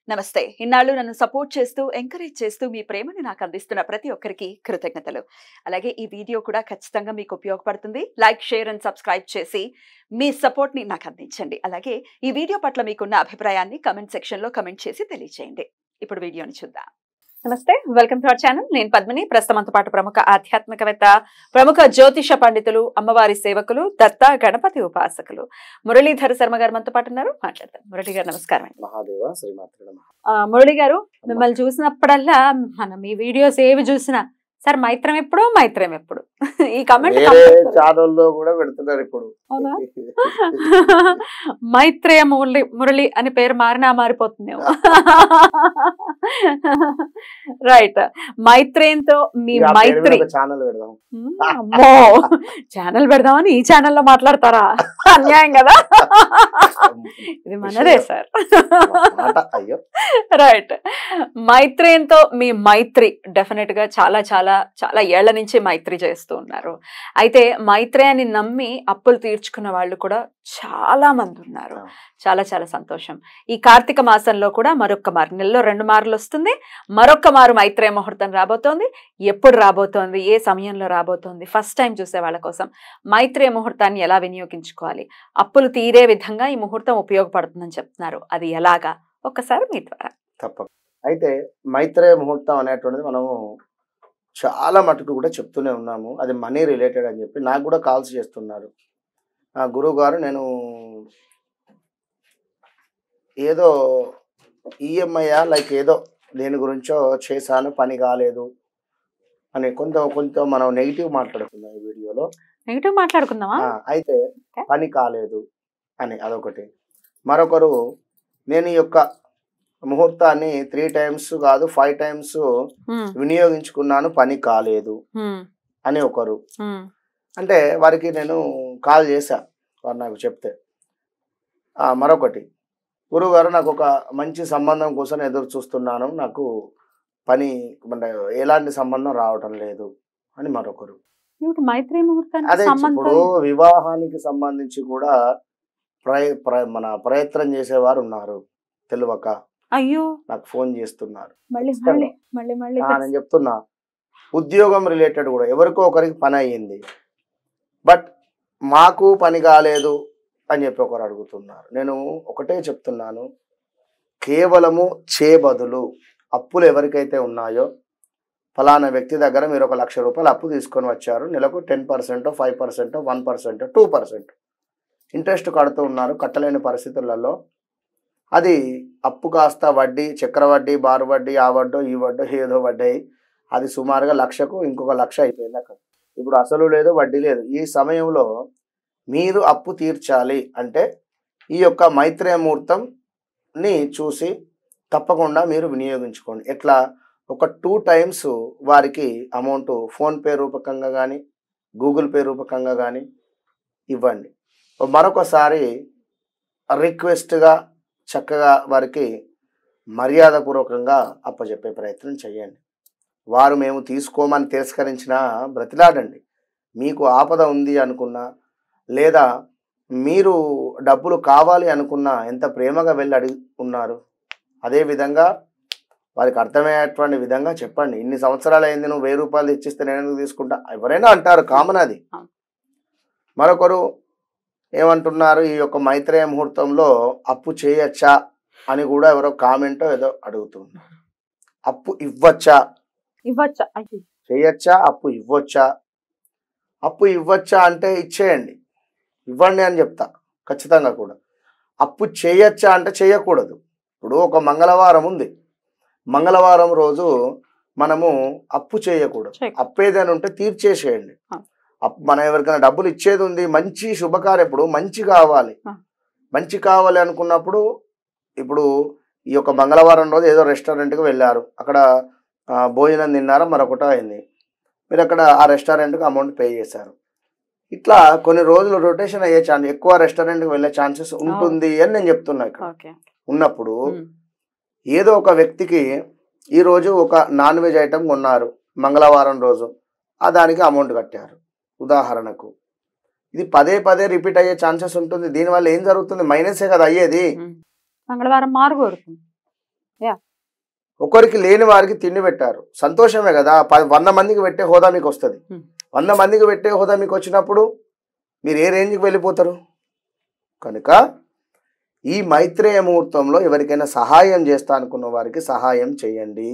నమస్తే ఇన్నాళ్ళు నన్ను సపోర్ట్ చేస్తూ ఎంకరేజ్ చేస్తూ మీ ప్రేమని నాకు అందిస్తున్న ప్రతి ఒక్కరికి కృతజ్ఞతలు అలాగే ఈ వీడియో కూడా ఖచ్చితంగా మీకు ఉపయోగపడుతుంది లైక్ షేర్ అండ్ సబ్స్క్రైబ్ చేసి మీ సపోర్ట్ని నాకు అందించండి అలాగే ఈ వీడియో పట్ల మీకున్న అభిప్రాయాన్ని కమెంట్ సెక్షన్లో కమెంట్ చేసి తెలియజేయండి ఇప్పుడు వీడియోని చూద్దాం నమస్తే వెల్కమ్ టు అవర్ ఛానల్ నేను పద్మిని ప్రస్తుతంతో పాటు ప్రముఖ ఆధ్యాత్మికవేత్త ప్రముఖ జ్యోతిష పండితులు అమ్మవారి సేవకులు దత్త గణపతి ఉపాసకులు మురళీధర శర్మ గారు మనతో పాటు ఉన్నారు మాట్లాడతాం మురళి గారు నమస్కారం అండి మహాదేవ శ్రీమాత్రి నమ ఆ, మురళి గారు మిమ్మల్ని చూసినప్పుడల్లా మనం ఈ వీడియోస్ ఏవి చూసినా సార్ మైత్రం ఎప్పుడు మైత్రం ఎప్పుడు ఈ కమెంట్ వేరే ఛానల్లో కూడా పెడుతున్నారు ఇప్పుడు అవునా? మైత్రేయ మురళి మురళి అని పేరు మారినా మారిపోతుందేమో రైట్ మైత్రేయంతో మీ ఇక ఆ పేరు మీద మైత్రి ఒక ఛానల్ పెడదాం మ్మ్, అమ్మో ఛానల్ పెడదామని ఈ ఛానల్లో మాట్లాడతారా అన్యాయం కదా ఇది మనదే సార్ మాట అయ్యో రైట్ మైత్రేయంతో మీ మైత్రి డెఫినెట్ గా చాలా చాలా చాలా ఏళ్ల నుంచి మైత్రి చేస్తూ ఉన్నారు అయితే మైత్రేయాన్ని నమ్మి అప్పులు తీర్చుకున్న వాళ్ళు కూడా చాలా మంది ఉన్నారు చాలా చాలా సంతోషం ఈ కార్తీక మాసంలో కూడా మరొక మారు నెలలో రెండు మార్లు వస్తుంది మరొక మారు మైత్రేయ ముహూర్తం రాబోతోంది ఎప్పుడు రాబోతోంది ఏ సమయంలో రాబోతోంది ఫస్ట్ టైం చూసే వాళ్ళ కోసం మైత్రేయ ముహూర్తాన్ని ఎలా వినియోగించుకోవాలి అప్పులు తీరే విధంగా ఈ ముహూర్తం ఉపయోగపడుతుందని చెప్తున్నారు అది ఎలాగా ఒక్కసారి మీ ద్వారా తప్ప అయితే మైత్రేయ ముహూర్తం అనేటువంటిది మనము చాలా మటుకు కూడా చెప్తూనే ఉన్నాము అది మనీ రిలేటెడ్ అని చెప్పి నాకు కూడా కాల్స్ చేస్తున్నారు ఆ గురువు గారు నేను ఏదో ఈఎంఐ లైక్ ఏదో దేని గురించో చేశాను పని కాలేదు అని కొంత కొంత మనం నెగిటివ్ మాట్లాడుతున్నాం ఈ వీడియోలో నెగిటివ్ మాట్లాడుకుందామా ఆ, అయితే Okay. పని కాలేదు అని అదొకటి మరొకరు నేను ఈ యొక్క ముహూర్తాన్ని త్రీ టైమ్స్ కాదు ఫైవ్ టైమ్స్ హ్మ్, వినియోగించుకున్నాను పని కాలేదు హ్మ్, అని ఒకరు హ్మ్, అంటే వారికి నేను కాల్ చేశా వారు నాకు చెప్తే ఆ, మరొకటి గురువుగారు నాకు ఒక మంచి సంబంధం కోసం ఎదురు చూస్తున్నాను నాకు పని అంటే ఎలాంటి సంబంధం రావటం లేదు అని మరొకరు ఇప్పుడు మైత్రి ముహూర్తానికి అదే ఇప్పుడు సంబంధం వివాహానికి సంబంధించి కూడా ప్రయ ప్ర- మన ప్రయత్నం చేసేవారు ఉన్నారు తెలియక అయ్యో నాకు ఫోన్ చేస్తున్నారు మళ్ళీ ఖచ్చితంగా. మళ్ళీ మళ్ళీ మళ్ళీ ఆ, నేను చెప్తున్నా ఉద్యోగం రిలేటెడ్ కూడా ఎవరికో ఒకరికి పని అయ్యింది బట్ మాకు పని కాలేదు అని చెప్పి ఒకరు అడుగుతున్నారు నేను ఒకటే చెప్తున్నాను కేవలము చే బదులు అప్పులు ఎవరికైతే ఉన్నాయో ఫలానా వ్యక్తి దగ్గర మీరు ఒక లక్ష రూపాయలు అప్పు తీసుకొని వచ్చారు నెలకు ten percent five percent one percent two percent interest కడుతూ ఉన్నారు కట్టలేని పరిస్థితులలో అది అప్పు కాస్త వడ్డీ చక్ర వడ్డీ బారు వడ్డీ ఆ వడ్డో ఈ వడ్డో ఏదో వడ్డీ అది సుమారుగా లక్షకు ఇంకొక లక్ష అయిపోయింది అక్కడ ఇప్పుడు అసలు లేదు వడ్డీ లేదు ఈ సమయంలో మీరు అప్పు తీర్చాలి అంటే ఈ యొక్క మైత్రేయ ముహూర్తంని చూసి తప్పకుండా మీరు వినియోగించుకోండి ఎట్లా ఒక టూ టైమ్స్ వారికి అమౌంట్ ఫోన్పే రూపకంగా కానీ గూగుల్ పే రూపకంగా కానీ ఇవ్వండి మరొకసారి రిక్వెస్ట్గా చక్కగా వారికి మర్యాదపూర్వకంగా అప్పచెప్పే ప్రయత్నం చేయండి వారు మేము తీసుకోమని తిరస్కరించినా బ్రతిలాడండి మీకు ఆపద ఉంది అనుకున్నా లేదా మీరు డబ్బులు కావాలి అనుకున్నా ఎంత ప్రేమగా వెళ్ళి అడిగి ఉన్నారు అదేవిధంగా వారికి అర్థమయ్యేటువంటి విధంగా చెప్పండి ఇన్ని సంవత్సరాలు అయింది నువ్వు వెయ్యి రూపాయలు ఇచ్చిస్తే నేను ఎందుకు తీసుకుంటా ఎవరైనా అంటారు కామన్ అది అవును. మరొకరు ఏమంటున్నారు ఈ యొక్క మైత్రేయ ముహూర్తంలో అప్పు చేయొచ్చా అని కూడా ఎవరో కామెంట్ ఏదో అడుగుతున్నారు అప్పు ఇవ్వచ్చా ఇవ్వచ్చా అయ్యో చేయొచ్చా అప్పు ఇవ్వచ్చా అప్పు ఇవ్వచ్చా అంటే ఇచ్చేయండి ఇవ్వండి అని చెప్తా ఖచ్చితంగా కూడా అప్పు చేయొచ్చా అంటే చేయకూడదు ఇప్పుడు ఒక మంగళవారం ఉంది మంగళవారం రోజు మనము అప్పు చేయకూడదు చేయకూడదు. అప్పు ఏదైనా ఉంటే తీర్చేసేయండి ఆ. అప్పు మనం ఎవరికైనా డబ్బులు ఇచ్చేది ఉంది మంచి శుభకార్యం ఇప్పుడు మంచి కావాలి ఆ. మంచి కావాలి అనుకున్నప్పుడు ఇప్పుడు ఈ యొక్క మంగళవారం రోజు ఏదో రెస్టారెంట్కి వెళ్ళారు అక్కడ ఆ, భోజనం తిన్నారా మరొకటో అయింది మీరు అక్కడ ఆ రెస్టారెంట్కి అమౌంట్ పే చేశారు ఇట్లా కొన్ని రోజులు రొటేషన్ అయ్యే ఛాన్స్ ఎక్కువ రెస్టారెంట్కి వెళ్ళే ఛాన్సెస్ ఉంటుంది అని నేను చెప్తున్నా ఇక్కడ ఓకే ఉన్నప్పుడు హ్మ్, ఏదో ఒక వ్యక్తికి ఈరోజు ఒక నాన్ వెజ్ ఐటెం కొన్నారు మంగళవారం రోజు ఆ దానికి అమౌంట్ కట్టారు ఉదాహరణకు ఇది పదే పదే రిపీట్ అయ్యే ఛాన్సెస్ ఉంటుంది దీనివల్ల ఏం జరుగుతుంది మైనసే కదా అయ్యేది హ్మ్. మంగళవారం మారు కోరుతుంది Yeah. ఒకరికి లేని వారికి తిండి పెట్టారు సంతోషమే కదా ప- వంద మందికి పెట్టే హోదా మీకు వస్తుంది Hmm. వంద మందికి పెట్టే హోదా మీకు వచ్చినప్పుడు మీరు ఏ రేంజ్కి వెళ్ళిపోతారు కనుక ఈ మైత్రేయ ముహూర్తంలో ఎవరికైనా సహాయం చేస్తా అనుకున్న వారికి సహాయం చేయండి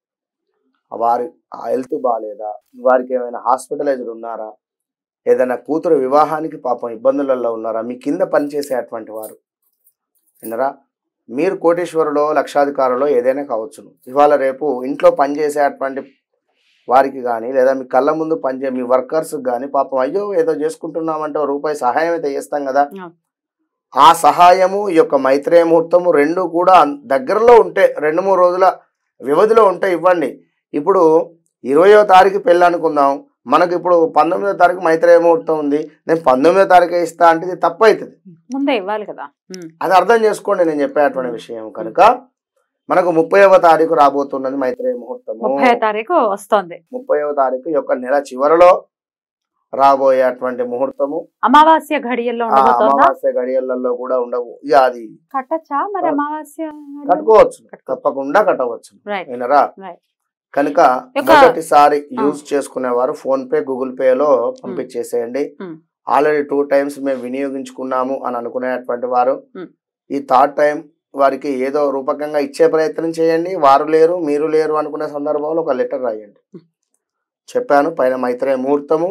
వారి హెల్త్ బాగాలేదా వారికి ఏమైనా హాస్పిటలైజ్డ్ ఉన్నారా ఏదైనా కూతురు వివాహానికి పాపం ఇబ్బందులలో ఉన్నారా మీ కింద పనిచేసే అటువంటి వారు విన్నరా మీరు కోటేశ్వరులో లక్షాధికారులో ఏదైనా కావచ్చును ఇవాళ రేపు ఇంట్లో పనిచేసే అటువంటి వారికి కానీ లేదా మీ కళ్ళ ముందు పనిచే మీ వర్కర్స్ కానీ పాపం అయ్యో ఏదో చేసుకుంటున్నామంటే ఓ రూపాయి సహాయం అయితే చేస్తాం కదా అవును. ఆ సహాయము ఈ యొక్క మైత్రేయ ముహూర్తము రెండు కూడా అన్- దగ్గరలో ఉంటే రెండు మూడు రోజుల వ్యవధిలో ఉంటే ఇవ్వండి ఇప్పుడు ఇరవయో తారీఖు పెళ్ళి అనుకుందాం మనకు ఇప్పుడు పంతొమ్మిదో తారీఖు మైత్రేయ ముహూర్తం ఉంది నేను పంతొమ్మిదో తారీఖు ఇస్తా అంటే ఇది తప్పు అవుతుంది ముందే ఇవ్వాలి కదా ఉమ్. అది అర్థం చేసుకోండి నేను చెప్పేటువంటి విషయం కనుక మనకు ముప్పైవ తారీఖు రాబోతున్నది మైత్రేయ ముహూర్తము ముప్పై తారీఖు వస్తోంది ముప్పైవ తారీఖు ఈ యొక్క నెల చివరలో రాబోయేటువంటి ముహూర్తము అమావాస్య ఘడియల్లో ఆ ఉండబోతోందా అమావాస్య గడియలలో కూడా ఉండవు ఇక అది కట్టచ్చా మరి ఆ. అమావాస్య కట్టుకోవచ్చు కట్టుకో- తప్పకుండా కట్టవచ్చు రైట్ వినరా Right. కనుక యొక్క- మొదటిసారి యూజ్ చేసుకునేవారు ఫోన్ పే గూగుల్ పేలో పంపించేసేయండి Hmm. ఆల్రెడీ టూ టైమ్స్ మేము వినియోగించుకున్నాము అని అనుకునేటువంటి వారు Hmm. ఈ థర్డ్ టైం వారికి ఏదో రూపకంగా ఇచ్చే ప్రయత్నం చేయండి వారు లేరు మీరు లేరు అనుకునే సందర్భంలో ఒక లెటర్ రాయండి Hmm. చెప్పాను పైన మైత్రేయ ముహూర్తము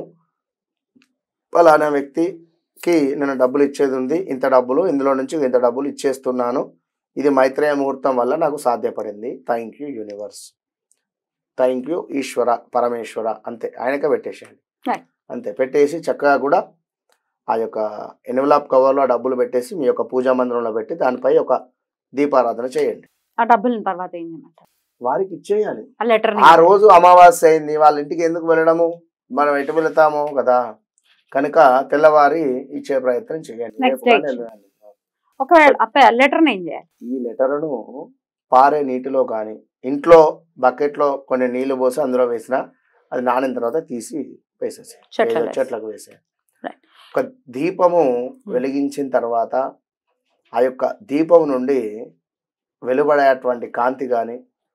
ఫలానా వ్యక్తికి నేను డబ్బులు ఇచ్చేది ఉంది ఇంత డబ్బులు ఇందులో నుంచి ఇంత డబ్బులు ఇచ్చేస్తున్నాను ఇది మైత్రేయ ముహూర్తం వల్ల నాకు సాధ్యపడింది thank you universe thank you Ishwara Parameshwara అంతే ఆయనకే పెట్టేసేయండి Right. అంతే పెట్టేసి చక్కగా కూడా ఆ యొక్క ఎన్వలాప్ కవర్లో ఆ డబ్బులు పెట్టేసి మీ యొక్క పూజా మందిరంలో పెట్టి దానిపై ఒక దీపారాధన చేయండి ఆ డబ్బులు తర్వాత ఏం చేయమంటారు వారికి ఇచ్చేయాలి ఆ లెటర్ ఆ రోజు అమావాస్య అయింది వాళ్ళ ఇంటికి ఎందుకు వెళ్ళడము మనం ఎటు వెళతాము కదా కనుక తెల్లవారి ఇచ్చే ప్రయత్నం చేయండి Next రేపు కానీ day. ఎల్లుండి. ఒకవేళ అప్ప లెటర్ ఏం చేయాలి ఈ లెటర్ను పారే నీటిలో కానీ ఇంట్లో బకెట్లో కొన్ని నీళ్లు పోసి అందులో వేసిన అది నానిన తర్వాత తీసి వేసేసి చెట్లలో ఏదో చెట్లకు వేసే Right. ఒక దీపము వెలిగించిన తర్వాత ఆ యొక్క దీపం నుండి వెలువడేటువంటి కాంతి కానీ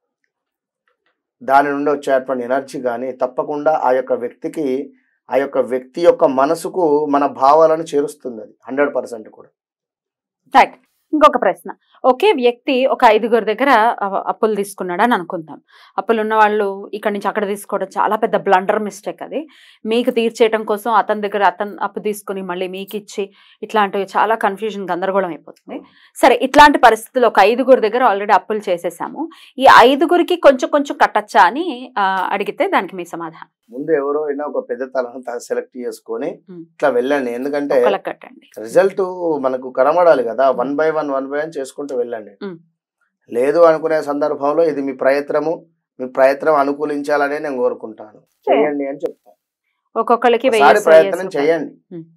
దాని నుండి వచ్చేటువంటి ఎనర్జీ కానీ తప్పకుండా ఆ యొక్క వ్యక్తికి ఆ యొక్క వ్యక్తి యొక్క మనసుకు మన భావాలను చేరుస్తుంది అది హండ్రెడ్ పర్సెంట్ కూడా రైట్ ఇంకొక ప్రశ్న ఒకే వ్యక్తి ఒక ఐదుగురు దగ్గర అ- అప్పులు తీసుకున్నాడు అని అనుకుందాం అప్పులు ఉన్న వాళ్ళు ఇక్కడ నుంచి అక్కడ తీసుకోవడం చాలా పెద్ద బ్లండర్ మిస్టేక్ అది మీకు తీర్చేయటం కోసం అతని దగ్గర అతను అప్పు తీసుకుని మళ్ళీ మీకు ఇచ్చి ఇట్లాంటివి చాలా కన్ఫ్యూజన్ గందరగోళం అయిపోతుంది సరే ఇట్లాంటి పరిస్థితుల్లో ఒక ఐదుగురు దగ్గర ఆల్రెడీ అప్పులు చేసేసాము ఈ ఐదుగురికి కొంచెం కొంచెం కట్టచ్చా అని ఆ, అడిగితే దానికి మీ సమాధానం ముందు ఎవరో అయినా ఒక పెద్ద తలం సెలెక్ట్ చేసుకొని Hmm. ఇట్లా వెళ్ళండి ఎందుకంటే ఒకళ్ళకి కట్టండి రిజల్ట్ మనకు కనబడాలి కదా one by one one by one చేసుకుంటూ వెళ్ళండి Hmm. లేదు అనుకునే సందర్భంలో ఇది మీ ప్రయత్నము మీ ప్రయత్నం అనుకూలించాలనే నేను కోరుకుంటాను చేయండి అని చెప్తాను ఒక్కొక్కరికి వెయ్యి ఒకసారి వేసి ప్రయత్నం రూపాయలు. చేయండి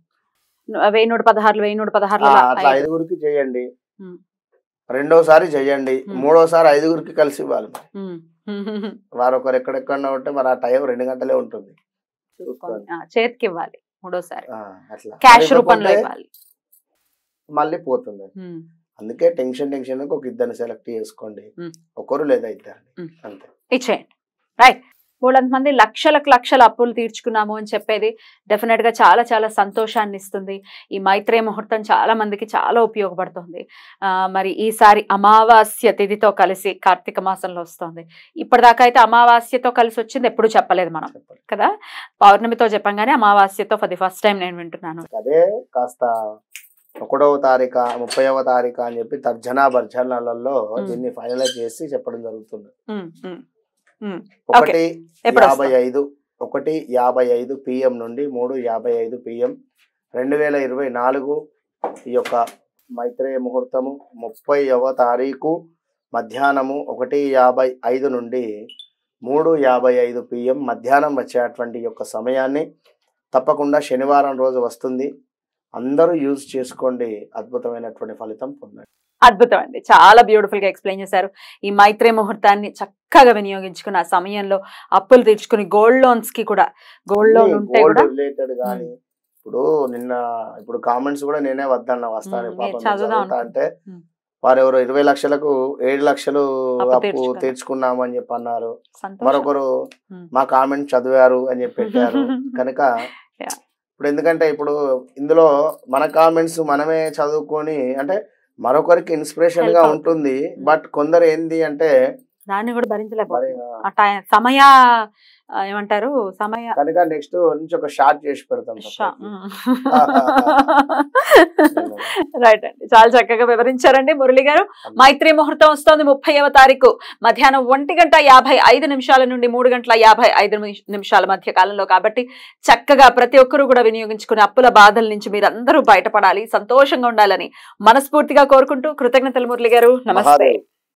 వెయ్యి నూట పదహారులు వెయ్యి నూట పదహారులు ఆ, అలా అట్లా ఐదు. ఐదుగురికి చేయండి Hmm. రెండోసారి చేయండి Hmm. మూడోసారి ఐదుగురికి కలిసి ఇవ్వాలి మరి. ఉమ్. వారు ఒకరు ఎక్కడెక్కడ ఉంటే మరి ఆ టైం రెండు గంటలే ఉంటుంది చూసుకోండి ఆ, చేతికి ఇవ్వాలి మూడోసారి ఆ, అట్లా క్యాష్ మరి రూపంలో ఇవ్వకుంటే ఇవ్వాలి మళ్ళీ పోతుంది ఉమ్. అందుకే టెన్షన్ టెన్షన్ ఒక ఇద్దరిని సెలెక్ట్ చేసుకోండి Hmm. ఒకరు లేదా ఇద్దరు Hmm. అంతే ఇచ్చేయండి రైట్ మూడంత మంది లక్షలకు లక్షల అప్పులు తీర్చుకున్నాము అని చెప్పేది డెఫినెట్ గా చాలా చాలా సంతోషాన్ని ఇస్తుంది ఈ మైత్రేయ ముహూర్తం చాలా మందికి చాలా ఉపయోగపడుతుంది ఆ, మరి ఈసారి అమావాస్య తిథితో కలిసి కార్తీక మాసంలో వస్తుంది ఇప్పటిదాకా అయితే అమావాస్యతో కలిసి వచ్చింది ఎప్పుడు చెప్పలేదు మనం చెప్పండి కదా పౌర్ణమితో చెప్పంగానే అమావాస్యతో ఫర్ ది ఫస్ట్ టైం నేను వింటున్నాను అదే కాస్త ఒకటవ తారీఖు ముప్పైవ తారీఖు అని చెప్పి తర్జనా భర్జనాలలో Hmm. దీన్ని ఫైనలైజ్ చేసి చెప్పడం జరుగుతుంది ఉమ్, ఉమ్, ఉమ్. ఒకటి ఎప్పుడు యాభై వస్తాం? ఐదు ఒకటి యాభై ఐదు పిఎం నుండి మూడు యాభై ఐదు పిఎం రెండు వేల ఇరవై నాలుగు ఈ యొక్క మైత్రేయ ముహూర్తము ముప్పైవ తారీఖు మధ్యాహ్నము ఒకటి యాభై ఐదు నుండి మూడు యాభై ఐదు పిఎం మధ్యాహ్నం వచ్చేటువంటి ఈ యొక్క సమయాన్ని తప్పకుండా శనివారం రోజు వస్తుంది అందరూ యూజ్ చేసుకోండి అద్భుతమైనటువంటి ఫలితం పొందండి అద్భుతం అండి చాలా బ్యూటిఫుల్ గా ఎక్స్ప్లెయిన్ చేశారు ఈ మైత్రి ముహూర్తాన్ని చక్కగా వినియోగించుకున్న ఆ సమయంలో అప్పులు తీర్చుకుని గోల్డ్ లోన్స్ కి కూడా గోల్డ్ లోన్ ఉంటే గోల్డ్ కూడా రిలేటెడ్ కానీ ఇప్పుడు నిన్న ఇప్పుడు కామెంట్స్ కూడా నేనే వద్దన్న వస్తాను మ్మ్. పాపం మీరు చదువుదాం చదువుతా అంటే మ్మ్. వారు ఎవరో ఇరవై లక్షలకు ఏడు లక్షలు అప్పు అప్పు తీర్చుకున్నారు. తీర్చుకున్నాము అని చెప్పి అన్నారు సంతోషం. మరొకరు Hmm. మా కామెంట్ చదివారు అని చెప్పి పెట్టారు కనుక Yeah. ఇప్పుడు ఎందుకంటే ఇప్పుడు ఇందులో మన కామెంట్స్ మనమే చదువుకొని అంటే మరొకరికి ఇన్స్పిరేషన్ గా Help ఉంటుంది బట్ కొందరు ఏంది అంటే దాన్ని కూడా భరించలేకపోతుంది మరి ఆ టైం సమయ ఆ, ఏమంటారు సమయ కనుక నెక్స్ట్ నుంచి ఒక షార్ట్ చేసి పెడతాం షా- తప్పైతే. రైట్ అండి చాలా చక్కగా వివరించారండి మురళి గారు మైత్రి ముహూర్తం వస్తోంది ముప్పైవ తారీఖు మధ్యాహ్నం ఒంటి గంట యాభై ఐదు నిమిషాల నుండి మూడు గంటల యాభై ఐదు నిమి- నిమిషాల మధ్య కాలంలో కాబట్టి చక్కగా ప్రతి ఒక్కరూ కూడా వినియోగించుకుని అప్పుల బాధల నుంచి మీరు అందరూ బయటపడాలి సంతోషంగా ఉండాలని మనస్ఫూర్తిగా కోరుకుంటూ కృతజ్ఞతలు మురళి గారు నమస్తే మహాదేవ్